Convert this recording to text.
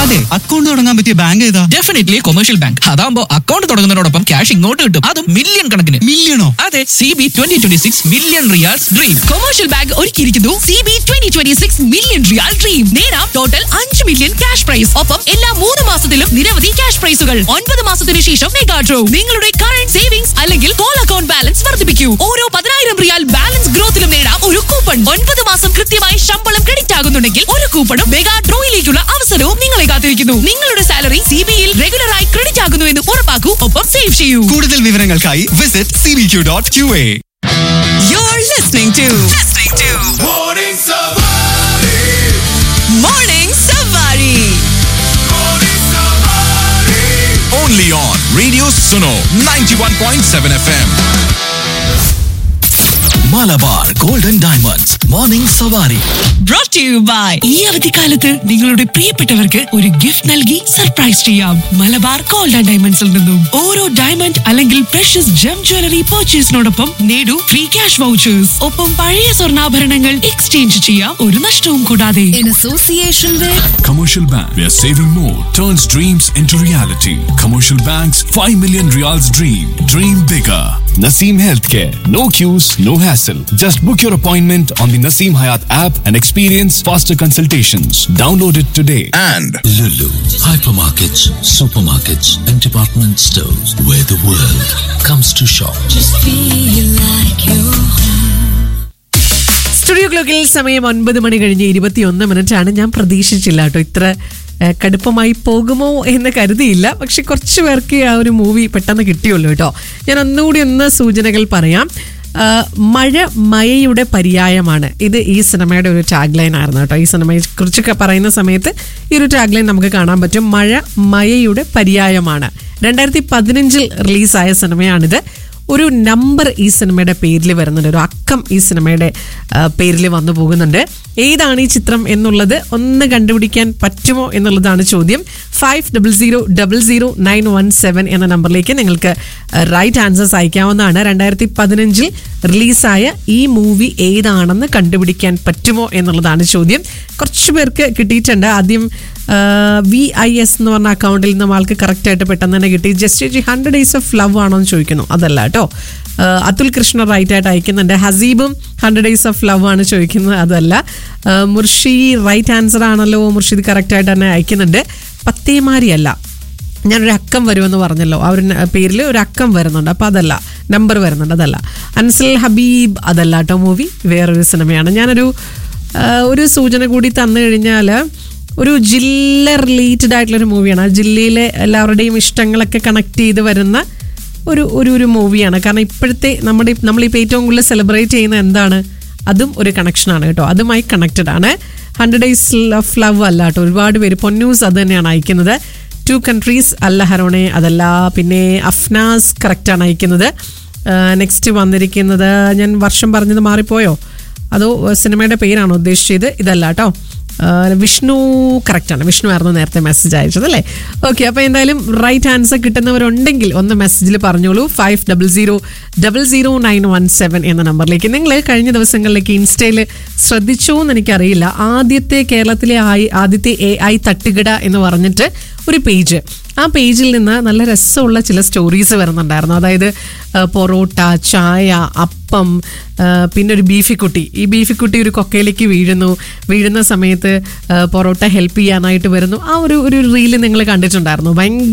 അതെ അക്കൗണ്ട് തുടങ്ങാൻ പറ്റിയ ബാങ്ക് ഏതാ ഡെഫിനറ്റ്ലി കൊമേഴ്ഷ്യൽ ബാങ്ക് അതാകുമ്പോൾ അക്കൗണ്ട് തുടങ്ങുന്നതിനോടൊപ്പം ക്യാഷ് ഇങ്ങോട്ട് കിട്ടും അതും മില്യൺ കണക്കിന് മില്യണോ അതെ C B twenty twenty six million riyals dream commercial bank ഒരുക്കിയിരിക്കുന്നു C B twenty twenty six million riyal dream നേടാം ടോട്ടൽ അഞ്ച് മില്യൺ ക്യാഷ് പ്രൈസ് ഒപ്പം എല്ലാ മൂന്ന് മാസത്തിലും നിരവധി ക്യാഷ് പ്രൈസുകൾ ഒൻപത് മാസത്തിന് ശേഷം മെഗാ ഡ്രോ നിങ്ങളുടെ കറന്റ് സേവിങ്സ് അല്ലെങ്കിൽ കോൾ അക്കൗണ്ട് ബാലൻസ് വർദ്ധിപ്പിക്കൂ ഓരോ പതിനായിരം റിയാൽ ബാലൻസ് ഗ്രോത്തിലും നേടാം ഒരു കൂപ്പൺ ഒൻപത് മാസം കൃത്യമായി ശമ്പളം ക്രെഡിറ്റ് ആകുന്നുണ്ടെങ്കിൽ ഒരു കൂപ്പണും മെഗാ ഡ്രോയിലേക്കുള്ള അവസരവും നിങ്ങളെ കാത്തിരിക്കുന്നു നിങ്ങളുടെ സാലറി സി ബിയിൽ റെഗുലറായി ക്രെഡിറ്റ് ആകുന്നു എന്ന് ഉറപ്പാക്കൂ ഒപ്പം സേവ് ചെയ്യൂ കൂടുതൽ വിവരങ്ങൾക്കായി visit C B Q dot Q A You're listening to listening to Morning Savari. Morning Savari. Morning Savari. only on Radio Suno 91.7 FM. Malabar Golden Diamonds Morning Savari. Brought to you by ഈ അവധിക്കാലത്ത് നിങ്ങളുടെ പ്രിയപ്പെട്ടവർക്ക് ഒരു gift നൽകി surprise ചെയ്യാം Malabar gold and ഡയമണ്ട്സിൽ നിന്നും ഓരോ ഡയമണ്ട് അല്ലെങ്കിൽ പ്രഷ്യസ് ജം ജ്വല്ലറി പർച്ചേസിനോടൊപ്പം നേടൂ ഫ്രീ ക്യാഷ് വൗച്ചേഴ്സ് ഒപ്പം പഴയ സ്വർണ്ണാഭരണങ്ങൾ എക്സ്ചേഞ്ച് ചെയ്യാം ഒരു നഷ്ടവും കൂടാതെ in association with Commercial Bank, where saving more turns dreams into reality. Commercial Bank's 5 million reals dream. Dream bigger. Naseem Healthcare. No queues, no hassle. Just book your appointment on the Naseem Hayat app and experience faster consultations. Download it today. And Lulu, hypermarkets, supermarkets, and department stores where the world comes to shop. Studio ക്ലോക്കിൽ സമയം ഒൻപത് മണി കഴിഞ്ഞ് ഇരുപത്തിയൊന്ന് minute ആണ് ഞാൻ പ്രതീക്ഷിച്ചില്ല കേട്ടോ ഇത്ര ഏഹ്, കടുപ്പമായി പോകുമോ എന്ന് കരുതിയില്ല പക്ഷെ കുറച്ച് പേർക്ക് ആ ഒരു മൂവി പെട്ടെന്ന് കിട്ടിയുള്ളൂ കേട്ടോ ഞാൻ ഒന്നുകൂടി ഒന്ന് സൂചനകൾ പറയാം ആ, മഴ മയയുടെ പര്യായമാണ് ഇത് ഈ സിനിമയുടെ ഒരു ടാഗ് ലൈൻ ആയിരുന്നു കേട്ടോ ഈ സിനിമയെ കുറിച്ചൊക്കെ പറയുന്ന സമയത്ത് ഈ ഒരു ടാഗ് ലൈൻ നമുക്ക് കാണാൻ പറ്റും മഴ മയയുടെ പര്യായമാണ് രണ്ടായിരത്തി പതിനഞ്ചിൽ റിലീസായ സിനിമയാണിത് ഒരു നമ്പർ ഈ സിനിമയുടെ പേരിൽ വരുന്നുണ്ട് ഒരു അക്കം ഈ സിനിമയുടെ പേരിൽ വന്നു പോകുന്നുണ്ട് ഏതാണ് ഈ ചിത്രം എന്നുള്ളത് ഒന്ന് കണ്ടുപിടിക്കാൻ പറ്റുമോ എന്നുള്ളതാണ് ചോദ്യം five double zero double zero nine one seven എന്ന നമ്പറിലേക്ക് നിങ്ങൾക്ക് റൈറ്റ് ആൻസേഴ്സ് അയക്കാവുന്നതാണ് രണ്ടായിരത്തി പതിനഞ്ചിൽ റിലീസായ ഈ മൂവി ഏതാണെന്ന് കണ്ടുപിടിക്കാൻ പറ്റുമോ എന്നുള്ളതാണ് ചോദ്യം കുറച്ച് പേർക്ക് കിട്ടിയിട്ടുണ്ട് ആദ്യം വി ഐ എസ് എന്ന് പറഞ്ഞ അക്കൗണ്ടിൽ നിന്നും ആൾക്ക് കറക്റ്റ് ആയിട്ട് പെട്ടെന്ന് തന്നെ കിട്ടി ജസ്റ്റ് ജി ഹൺഡ്രഡ് ഡേയ്സ് ഓഫ് ലവ് ആണോ എന്ന് ചോദിക്കുന്നു അതല്ല കേട്ടോ ആഹ് അതുൽ കൃഷ്ണ റൈറ്റ് ആയിട്ട് അയക്കുന്നുണ്ട് ഹസീബും ഹൺഡ്രഡ് ഡേയ്സ് ഓഫ് ലവ് ആണ് ചോദിക്കുന്നത് അതല്ല ആഹ് മുർഷി റൈറ്റ് ആൻസർ ആണല്ലോ മുർഷിദ് കറക്റ്റ് ആയിട്ട് തന്നെ അയക്കുന്നുണ്ട് പത്തേമാരി അല്ല ഞാനൊരു അക്കം വരുമെന്ന് പറഞ്ഞല്ലോ ആ ഒരു പേരിൽ ഒരു അക്കം വരുന്നുണ്ട് അപ്പോൾ അതല്ല നമ്പർ വരുന്നുണ്ട് അതല്ല അൻസൽ ഹബീബ് അതല്ല കേട്ടോ മൂവി വേറൊരു സിനിമയാണ് ഞാനൊരു ആ, ഒരു സൂചന കൂടി തന്നു കഴിഞ്ഞാൽ ഒരു ജില്ല റിലേറ്റഡ് ആയിട്ടുള്ളൊരു മൂവിയാണ് ആ ജില്ലയിലെ എല്ലാവരുടെയും ഇഷ്ടങ്ങളൊക്കെ കണക്ട് ചെയ്ത് വരുന്ന ഒരു ഒരു ഒരു മൂവിയാണ് കാരണം ഇപ്പോഴത്തെ നമ്മുടെ നമ്മളിപ്പോൾ ഏറ്റവും കൂടുതൽ സെലിബ്രേറ്റ് ചെയ്യുന്ന എന്താണ് അതും ഒരു കണക്ഷനാണ് കേട്ടോ അതുമായി കണക്റ്റഡ് ആണ് ഹൺഡ്രഡ് ഡേയ്സ് ഓഫ് ലവ് അല്ല കേട്ടോ ഒരുപാട് പേര് പൊന്നൂസ് അത് തന്നെയാണ് അയക്കുന്നത് ടു കൺട്രീസ് അല്ല ഹറോണെ അതല്ല പിന്നെ അഫ്നാസ് കറക്റ്റാണ് അയക്കുന്നത് നെക്സ്റ്റ് വന്നിരിക്കുന്നത് ഞാൻ വർഷം പറഞ്ഞത് മാറിപ്പോയോ അതോ സിനിമയുടെ പേരാണോ ഉദ്ദേശിച്ചത് ഇതല്ല കേട്ടോ ആ, വിഷ്ണു കറക്റ്റാണ് വിഷ്ണു ആയിരുന്നു നേരത്തെ മെസ്സേജ് അയച്ചത് അല്ലേ ഓക്കെ അപ്പോൾ എന്തായാലും റൈറ്റ് ആൻസർ കിട്ടുന്നവരുണ്ടെങ്കിൽ ഒന്ന് മെസ്സേജിൽ പറഞ്ഞോളൂ five double zero double zero nine one seven എന്ന നമ്പറിലേക്ക് നിങ്ങൾ കഴിഞ്ഞ ദിവസങ്ങളിലേക്ക് ഇൻസ്റ്റയിൽ ശ്രദ്ധിച്ചോ എന്ന് എനിക്കറിയില്ല ആദ്യത്തെ കേരളത്തിലെ ആയി ആദ്യത്തെ എ ഐ തട്ടുകട എന്ന് പറഞ്ഞിട്ട് ഒരു പേജ് ആ പേജിൽ നിന്ന് നല്ല രസമുള്ള ചില സ്റ്റോറീസ് വരുന്നുണ്ടായിരുന്നു അതായത് ആ, പൊറോട്ട ചായ അപ്പം ആ, പിന്നെ ഒരു ബീഫിക്കുട്ടി ഈ ബീഫിക്കുട്ടി ഒരു കൊക്കയിലേക്ക് വീഴുന്നു വീഴുന്ന സമയത്ത് ആ, പൊറോട്ട ഹെൽപ്പ് ചെയ്യാനായിട്ട് വരുന്നു ആ ഒരു ഒരു റീല് നിങ്ങൾ കണ്ടിട്ടുണ്ടായിരുന്നു ഭയങ്കര